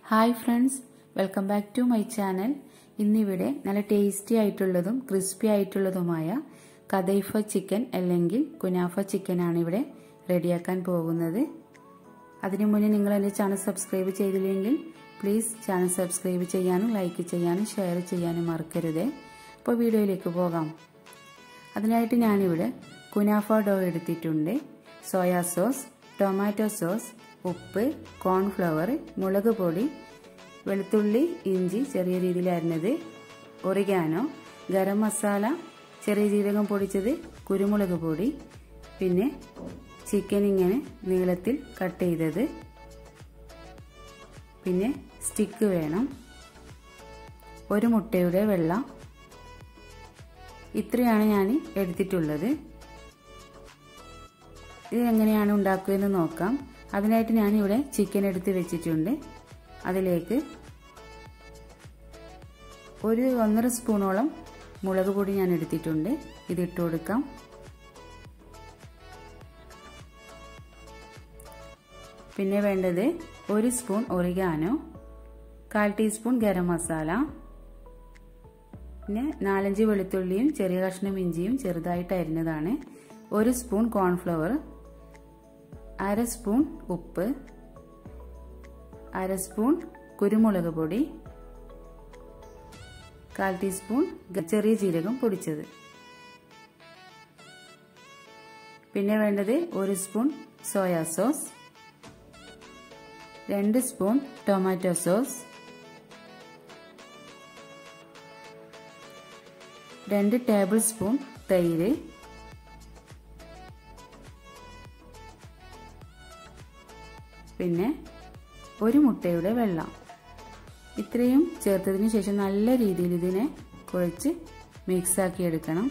hi friends welcome back to my channel ഇന്നിവിടെ നല്ല tasty ആയിട്ടുള്ളതും ക്രിസ്പി ആയിട്ടുള്ളതുമായ കദൈഫ ചിക്കൻ അല്ലെങ്കിൽ കുനാഫ ചിക്കനാണ് ഇവിടെ റെഡിയാക്കാൻ പോകുന്നത് അതിനു മുന്നേ നിങ്ങൾ എൻ്റെ ചാനൽ സബ്സ്ക്രൈബ് ചെയ്തില്ലെങ്കിൽ പ്ലീസ് ചാനൽ സബ്സ്ക്രൈബ് ചെയ്യാനും ലൈക്ക് ചെയ്യാനും ഷെയർ ചെയ്യാനും മറക്കരുത് അപ്പോൾ വീഡിയോയിലേക്ക് പോകാം അതിനായിട്ട് ഞാനിവിടെ കുനാഫ ഡോ എടുത്തിട്ടുണ്ട് സോയാ സോസ് ടൊമാറ്റോ സോസ് ഉപ്പ് കോൺഫ്ലവർ മുളക് പൊടി വെളുത്തുള്ളി ഇഞ്ചി ചെറിയ രീതിയിൽ അരിഞ്ഞത് ഒറിഗാനോ ഗരം മസാല ചെറിയ ജീരകം പൊടിച്ചത് കുരുമുളക് പൊടി പിന്നെ ചിക്കൻ ഇങ്ങനെ നീളത്തിൽ കട്ട് ചെയ്തത് പിന്നെ സ്റ്റിക്ക് വേണം ഒരു മുട്ടയുടെ വെള്ള ഇത്രയാണ് ഞാൻ എടുത്തിട്ടുള്ളത് ഇത് എങ്ങനെയാണ് ഉണ്ടാക്കുകയെന്ന് നോക്കാം അതിനായിട്ട് ഞാനിവിടെ ചിക്കൻ എടുത്ത് വെച്ചിട്ടുണ്ട് അതിലേക്ക് ഒരു ഒന്നര സ്പൂണോളം മുളക് പൊടി ഞാൻ എടുത്തിട്ടുണ്ട് ഇത് ഇട്ട് കൊടുക്കാം പിന്നെ വേണ്ടത് ഒരു സ്പൂൺ ഒറിഗാനോ കാൽ ടീസ്പൂൺ ഗരം മസാല പിന്നെ നാലഞ്ച് വെളുത്തുള്ളിയും ചെറിയ കഷ്ണം ഇഞ്ചിയും ചെറുതായിട്ട് അരിഞ്ഞതാണ് ഒരു സ്പൂൺ കോൺഫ്ലവർ അര സ്പൂൺ ഉപ്പ് അര സ്പൂൺ കുരുമുളക് പൊടി കാൽ ടീസ്പൂൺ ചെറിയ ജീരകം പൊടിച്ചത് പിന്നെ വേണ്ടത് ഒരു സ്പൂൺ സോയാ സോസ് രണ്ട് സ്പൂൺ ടൊമാറ്റോ സോസ് രണ്ട് ടേബിൾ സ്പൂൺ തൈര് പിന്നെ ഒരു മുട്ടയുടെ വെള്ളം ഇത്രയും ചേർത്തതിന് ശേഷം നല്ല രീതിയിൽ ഇതിനെ കുഴച്ച് മിക്സാക്കി എടുക്കണം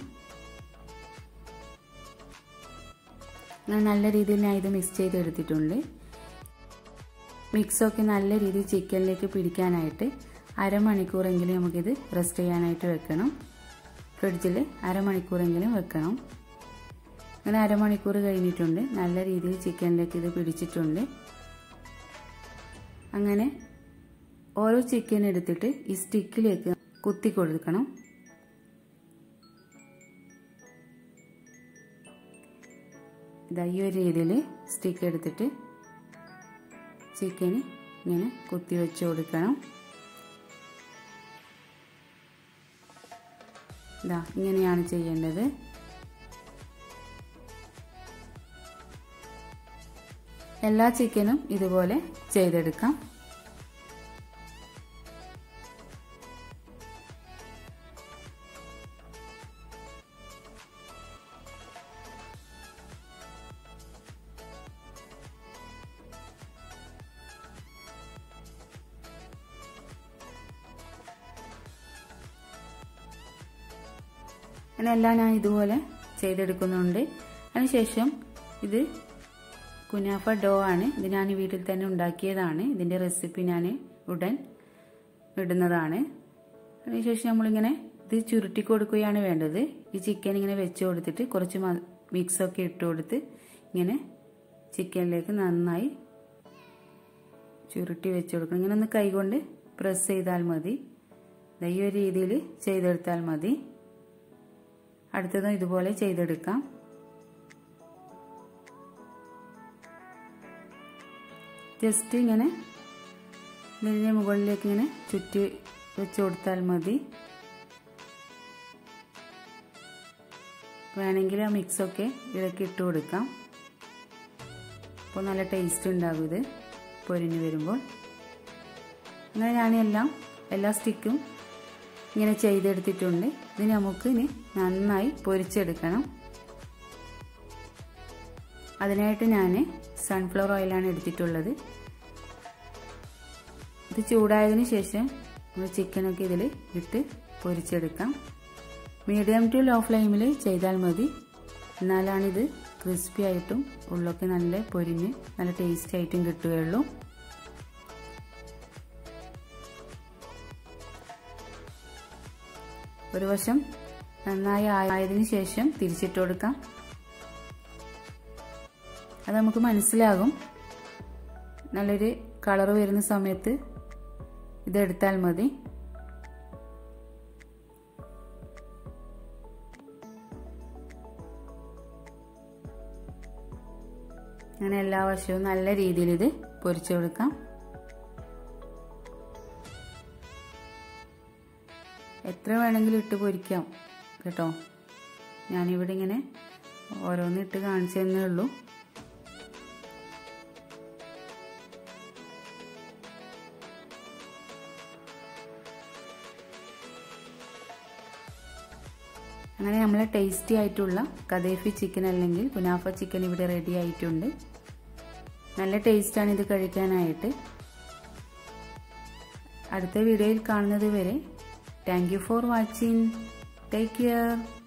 ഞാൻ നല്ല രീതിയിൽ ഞാൻ ഇത് മിക്സ് ചെയ്ത് എടുത്തിട്ടുണ്ട് മിക്സൊക്കെ നല്ല രീതിയിൽ ചിക്കനിലേക്ക് പിടിക്കാനായിട്ട് അരമണിക്കൂറെങ്കിലും നമുക്കിത് റെസ്റ്റ് ചെയ്യാനായിട്ട് വെക്കണം ഫ്രിഡ്ജിൽ അരമണിക്കൂറെങ്കിലും വെക്കണം അങ്ങനെ അരമണിക്കൂർ കഴിഞ്ഞിട്ടുണ്ട് നല്ല രീതിയിൽ ചിക്കനിലേക്ക് ഇത് പിടിച്ചിട്ടുണ്ട് അങ്ങനെ ഓരോ ചിക്കൻ എടുത്തിട്ട് ഈ സ്റ്റിക്കിലേക്ക് കുത്തി കൊടുക്കണം ഇതാ ഈ ഒരു രീതിയിൽ സ്റ്റിക്ക് എടുത്തിട്ട് ചിക്കന് ഇങ്ങനെ കുത്തി വെച്ച് കൊടുക്കണം ഇതാ ഇങ്ങനെയാണ് ചെയ്യേണ്ടത് എല്ലാ ചിക്കനും ഇതുപോലെ ചെയ്തെടുക്കാം അങ്ങനെ എല്ലാം ഞാൻ ഇതുപോലെ ചെയ്തെടുക്കുന്നുണ്ട് അതിനുശേഷം ഇത് കുനാഫ ഡോ ആണ് ഇത് ഞാൻ വീട്ടിൽ തന്നെ ഉണ്ടാക്കിയതാണ് ഇതിൻ്റെ റെസിപ്പി ഞാൻ ഉടൻ ഇടുന്നതാണ് അതിനുശേഷം നമ്മളിങ്ങനെ ഇത് ചുരുട്ടി കൊടുക്കുകയാണ് വേണ്ടത് ഈ ചിക്കൻ ഇങ്ങനെ വെച്ച് കൊടുത്തിട്ട് കുറച്ച് മിക്സൊക്കെ ഇട്ട് കൊടുത്ത് ഇങ്ങനെ ചിക്കനിലേക്ക് നന്നായി ചുരുട്ടി വെച്ച് കൊടുക്കണം ഇങ്ങനെ ഒന്ന് കൈകൊണ്ട് പ്രസ് ചെയ്താൽ മതി ഈ ഒരു രീതിയിൽ ചെയ്തെടുത്താൽ മതി അടുത്തതും ഇതുപോലെ ചെയ്തെടുക്കാം ജസ്റ്റ് ഇങ്ങനെ ഇതിൻ്റെ മുകളിലേക്ക് ഇങ്ങനെ ചുറ്റി വെച്ച് കൊടുത്താൽ മതി വേണമെങ്കിൽ ആ മിക്സൊക്കെ ഇടയ്ക്ക് ഇട്ട് കൊടുക്കാം അപ്പോൾ നല്ല ടേസ്റ്റ് ഉണ്ടാകും ഇത് പൊരിഞ്ഞ് വരുമ്പോൾ അങ്ങനെ ഞാനെല്ലാം എല്ലാ സ്റ്റിക്കും ഇങ്ങനെ ചെയ്തെടുത്തിട്ടുണ്ട് ഇത് നമുക്ക് ഇനി നന്നായി പൊരിച്ചെടുക്കണം അതിനായിട്ട് ഞാൻ സൺഫ്ലവർ ഓയിലാണ് എടുത്തിട്ടുള്ളത് ഇത് ചൂടായതിന് ശേഷം നമ്മൾ ചിക്കനൊക്കെ ഇതിൽ ഇട്ട് പൊരിച്ചെടുക്കാം മീഡിയം ടു ലോ ഫ്ലെയിമിൽ ചെയ്താൽ മതി എന്നാലാണിത് ക്രിസ്പി ആയിട്ടും ഉള്ളൊക്കെ നല്ല പൊരിഞ്ഞ് നല്ല ടേസ്റ്റി ആയിട്ടും കിട്ടുകയുള്ളൂ ഒരു വശം നന്നായി ആയതിനു ശേഷം തിരിച്ചിട്ട് കൊടുക്കാം അത് നമുക്ക് മനസ്സിലാകും നല്ലൊരു കളർ വരുന്ന സമയത്ത് ഇതെടുത്താൽ മതി അങ്ങനെ എല്ലാ വശവും നല്ല രീതിയിൽ ഇത് പൊരിച്ചു കൊടുക്കാം എത്ര വേണമെങ്കിലും ഇട്ട് പൊരിക്കാം കേട്ടോ ഞാനിവിടെ ഇങ്ങനെ ഓരോന്ന് ഇട്ട് കാണിച്ചു തന്നേ ഉള്ളൂ അങ്ങനെ നമ്മളെ ടേസ്റ്റി ആയിട്ടുള്ള കദേഫി ചിക്കൻ അല്ലെങ്കിൽ കുനാഫ ചിക്കൻ ഇവിടെ റെഡി ആയിട്ടുണ്ട് നല്ല ടേസ്റ്റാണ് ഇത് കഴിക്കാനായിട്ട് അടുത്ത വീഡിയോയിൽ കാണുന്നത് വരെ thank you for watching take care